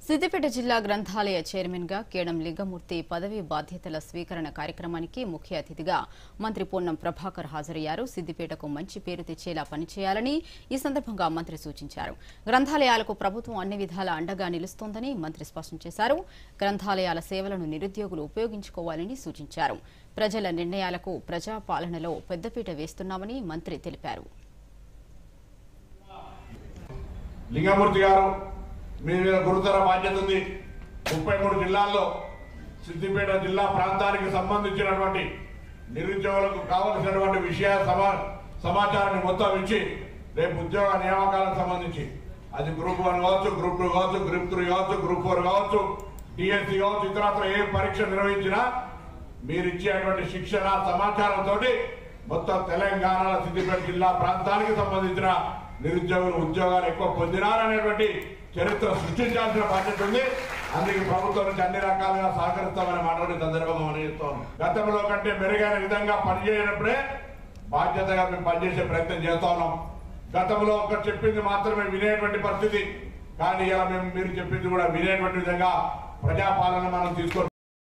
సిద్దిపేట జిల్లా గ్రంథాలయ చైర్మన్ గా కేడం లింగమూర్తి పదవీ బాధ్యతల స్వీకరణ కార్యక్రమానికి ముఖ్య అతిథిగా మంత్రి పొన్నం ప్రభాకర్ హాజరయ్యారు సిద్దిపేటకు మంచి పేరు తెచ్చేలా పనిచేయాలని ఈ సందర్భంగా మంత్రి సూచించారు గ్రంథాలయాలకు ప్రభుత్వం అన్ని విధాల అండగా నిలుస్తోందని మంత్రి స్పష్టం చేశారు గ్రంథాలయాల సేవలను నిరుద్యోగులు ఉపయోగించుకోవాలని సూచించారు ప్రజల నిర్ణయాలకు ప్రజాపాలనలో పెద్దపీట వేస్తున్నామని మంత్రి తెలిపారు లింగమూర్తి గారు మీ మీద గురుతర బాధ్యత ఉంది ముప్పై మూడు జిల్లాల్లో సిద్దిపేట జిల్లా ప్రాంతానికి సంబంధించినటువంటి నిరుద్యోగులకు కావలసినటువంటి విషయ సమా సమాచారాన్ని మొత్తం ఇచ్చి రేపు ఉద్యోగ నియామకాలకు సంబంధించి అది గ్రూప్ వన్ కావచ్చు గ్రూప్ టూ కావచ్చు గ్రూప్ త్రీ కావచ్చు గ్రూప్ ఫోర్ కావచ్చు డిఎస్సి కావచ్చు ఇతరత్ర ఏ పరీక్ష నిర్వహించినా మీరు ఇచ్చేటువంటి శిక్షణ సమాచారంతో మొత్తం తెలంగాణ సిద్దిపేట జిల్లా ప్రాంతానికి సంబంధించిన నిరుద్యోగులు ఉద్యోగాలు ఎక్కువ పొందినారనేటువంటి చరిత్ర సృష్టించాల్సిన బాధ్యత ఉంది అందుకే ప్రభుత్వం నుంచి అన్ని రకాలుగా సహకరిస్తామని మాట్లాడే సందర్భంగా మనం చెప్తాం గతంలో కంటే మెరుగైన విధంగా పనిచేయనప్పుడే బాధ్యతగా మేము పనిచేసే ప్రయత్నం చేస్తా ఉన్నాం గతంలో ఒక చెప్పింది మాత్రమే వినేటువంటి పరిస్థితి కానీ ఇలా మేము మీరు చెప్పింది కూడా వినేటువంటి విధంగా ప్రజాపాలన మనం తీసుకొని